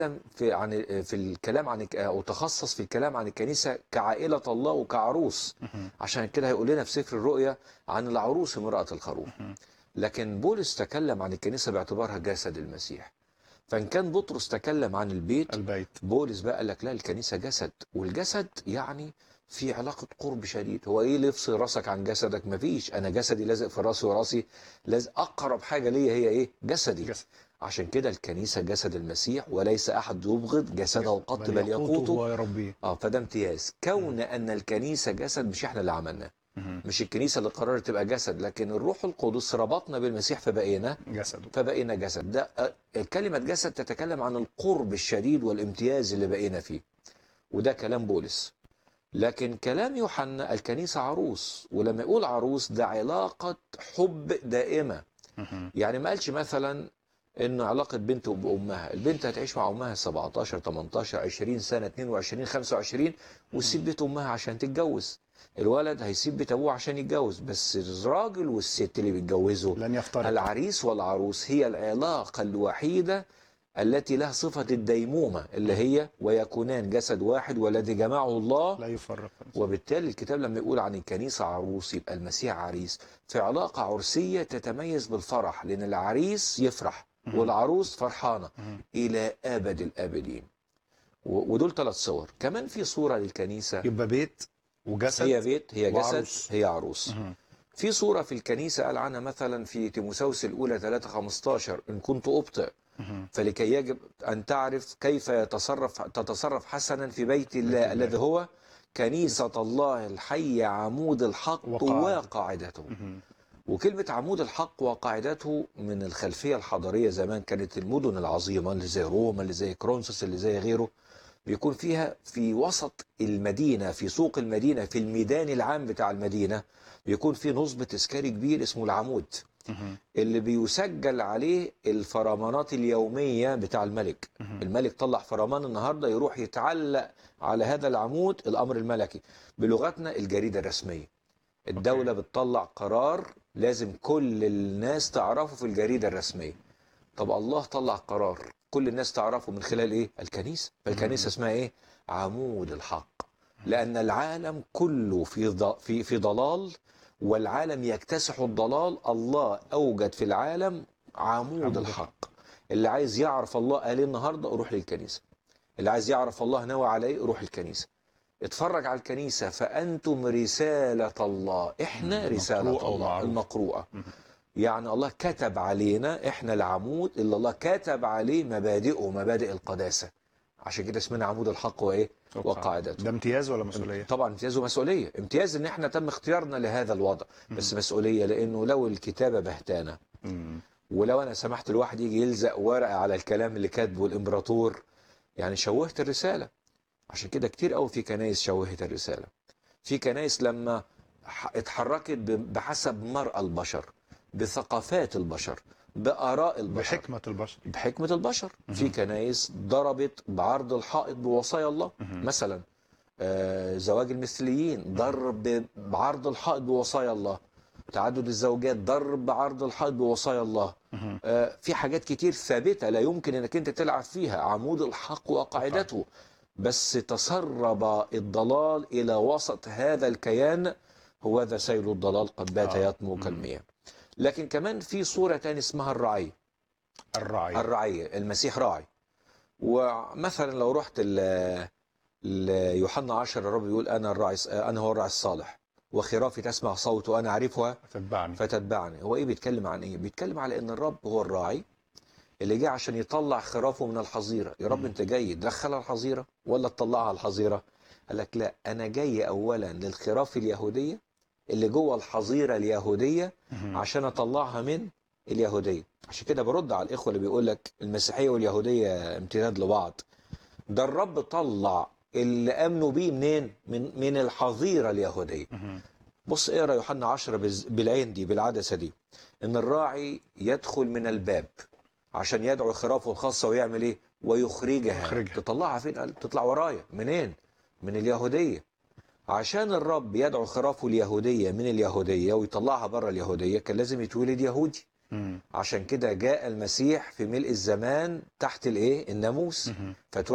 في عن في الكلام عن او تخصص في الكلام عن الكنيسه كعائله الله وكعروس عشان كده هيقول لنا في سفر الرؤيا عن العروس امراه الخروف لكن بولس تكلم عن الكنيسه باعتبارها جسد المسيح فان كان بطرس تكلم عن البيت البيت بولس بقى قال لك لا الكنيسه جسد والجسد يعني في علاقه قرب شديد هو ايه اللي يفصل راسك عن جسدك مفيش انا جسدي لازق في راسي وراسي لازم اقرب حاجه ليا هي ايه جسدي جسد عشان كده الكنيسه جسد المسيح وليس احد يبغض جسده قط بل يقوته ويربيه اه فده امتياز كون ان الكنيسه جسد مش احنا اللي عملناه مش الكنيسه اللي قررت تبقى جسد لكن الروح القدس ربطنا بالمسيح فبقينا جسده فبقينا جسد ده آه، كلمه جسد تتكلم عن القرب الشديد والامتياز اللي بقينا فيه وده كلام بولس لكن كلام يوحنا الكنيسه عروس ولما يقول عروس ده علاقه حب دائمه يعني ما قالش مثلا انه علاقه بنت بامها البنت هتعيش مع امها 17 18 20 سنه 22 25 وتسيب بيت امها عشان تتجوز الولد هيسيب بيت ابوه عشان يتجوز بس الراجل والست اللي بيتجوزوا لن يفترق العريس والعروس هي العلاقه الوحيده التي لها صفه الديمومه اللي هي ويكونان جسد واحد والذي جمعه الله لا يفرق وبالتالي الكتاب لما يقول عن الكنيسة عروس يبقى المسيح عريس في علاقة عرسية تتميز بالفرح لأن العريس يفرح والعروس فرحانة إلى أبد الآبدين و- ودول ثلاث صور كمان في صورة للكنيسة يبقى بيت وجسد هي بيت هي جسد وعروس. هي عروس مهم. في صورة في الكنيسة قال عنها مثلا في تيموساوس الأولى 3 15 إن كنت أبطئ مهم. فلكي يجب أن تعرف كيف يتصرف تتصرف حسنا في بيت الله الله. الذي هو كنيسة الله الحي عمود الحق وقاعدته. وقاعدته مهم. وكلمة عمود الحق وقاعدته من الخلفية الحضارية زمان كانت المدن العظيمة اللي زي روما اللي زي كرونسوس اللي زي غيره بيكون فيها في وسط المدينة في سوق المدينة في الميدان العام بتاع المدينة بيكون في نصب تذكاري كبير اسمه العمود مهم. اللي بيسجل عليه الفرمانات اليومية بتاع الملك مهم. الملك طلع فرمان النهاردة يروح يتعلق على هذا العمود الأمر الملكي بلغتنا الجريدة الرسمية الدولة بتطلع قرار لازم كل الناس تعرفه في الجريدة الرسمية طب الله طلع قرار كل الناس تعرفه من خلال ايه الكنيسة فالكنيسة اسمها ايه عمود الحق لأن العالم كله في ض- في في ضلال والعالم يكتسح الضلال الله أوجد في العالم عمود عمود الحق اللي عايز يعرف الله قال ايه النهارده روح للكنيسة اللي عايز يعرف الله نوى عليه روح الكنيسة اتفرج على الكنيسة فأنتم رسالة الله احنا مم. رسالة مقروءة الله ومعروفة. المقروءة مم. يعني الله كتب علينا احنا العمود اللي الله كتب عليه مبادئه مبادئ القداسة عشان كده اسمنا عمود الحق وايه وقاعدته ده امتياز ولا مسؤوليه؟ طبعا امتياز ومسؤوليه امتياز ان احنا تم اختيارنا لهذا الوضع بس مسؤوليه لانه لو الكتابه بهتانه مم. ولو انا سمحت الواحد يجي يلزق ورقه على الكلام اللي كاتبه الامبراطور يعني شوهت الرساله عشان كده كتير قوي في كنايس شوهت الرساله في كنايس لما ح- اتحركت ب- بحسب مرأى البشر بثقافات البشر بآراء البشر بحكمه البشر بحكمة البشر في كنايس ضربت بعرض الحائط بوصايا الله مهم. مثلا آه، زواج المثليين ضرب بعرض الحائط بوصايا الله تعدد الزوجات ضرب بعرض الحائط بوصايا الله مهم. آه، في حاجات كتير ثابتة لا يمكن انك انت تلعب فيها عمود الحق وقاعدته بس تسرب الضلال الى وسط هذا الكيان هو ذا سيل الضلال قد بات آه. يطمو مم. كالمياه لكن كمان في صورة تانية اسمها الرعي الرعي الرعية المسيح راعي ومثلا لو رحت ل ليوحنا 10 الرب يقول انا الراعي انا هو الراعي الصالح وخرافي تسمع صوته انا اعرفها تتبعني فتتبعني هو ايه بيتكلم عن ايه بيتكلم على ان الرب هو الراعي اللي جه عشان يطلع خرافه من الحظيره يا رب مم. انت جاي تدخلها الحظيره ولا تطلعها الحظيره قال لك لا انا جاي اولا للخراف اليهوديه اللي جوه الحظيره اليهوديه مهم. عشان اطلعها من اليهوديه عشان كده برد على الاخوه اللي بيقول لك المسيحيه واليهوديه امتداد لبعض ده الرب طلع اللي امنوا بيه منين من من الحظيره اليهوديه مهم. بص اقرا يوحنا 10 بز- بالعين دي بالعدسه دي ان الراعي يدخل من الباب عشان يدعو خرافه الخاصه ويعمل ايه ويخرجها يخرجها. تطلعها فين قال تطلع ورايا منين من اليهوديه عشان الرب يدعو خرافه اليهوديه من اليهوديه ويطلعها بره اليهوديه كان لازم يتولد يهودي مم. عشان كده جاء المسيح في ملء الزمان تحت الايه الناموس مهم. فتو